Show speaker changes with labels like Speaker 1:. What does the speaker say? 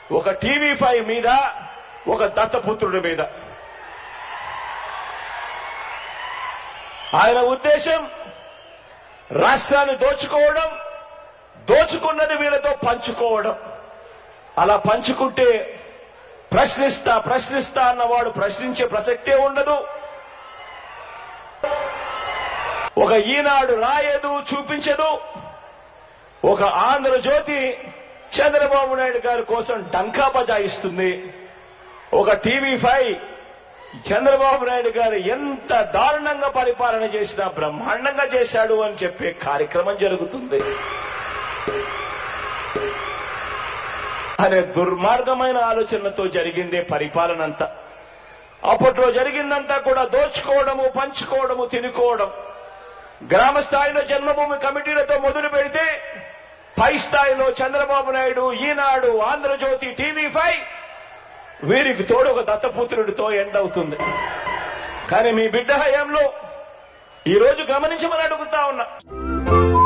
Speaker 1: ఒక TV five మీద ఒక దత్తపుత్రుడి మీద ఆయన ఉద్దేశం రాష్ట్రాన్ని దోచుకోవడం దోచుకున్నది వీళ్ళతో పంచుకోవడం అలా పంచుకుంటే ప్రశ్నిస్తా ప్రశ్నిస్తా అన్నవాడు ప్రశ్నించే ప్రసక్తే ఉండదు ఒక ఈనాడు రాయదు చూపించదు ఒక ఆంధ్రజ్యోతి చంద్రబాబు నాయుడు గారి కోసం డంకా బజాయిస్తుంది ఒక టీవీ ఫైవ్ చంద్రబాబు నాయుడు గారు ఎంత దారుణంగా పరిపాలన చేసినా బ్రహ్మాండంగా చేశాడు అని చెప్పే కార్యక్రమం జరుగుతుంది అనే దుర్మార్గమైన ఆలోచనలతో జరిగిందే పరిపాలన అంతా అప్పట్లో జరిగిందంతా కూడా దోచుకోవడము పంచుకోవడము తినుకోవడం గ్రామ స్థాయిలో జన్మభూమి కమిటీలతో మొదలు పెడితే పై స్థాయిలో చంద్రబాబు నాయుడు ఈనాడు ఆంధ్రజ్యోతి టీవీ ఫైవ్ వీరికి తోడు ఒక దత్తపుత్రుడితో ఎండ్ అవుతుంది కానీ మీ బిడ్డ హయాంలో ఈ రోజు గమనించమని అడుగుతా ఉన్నా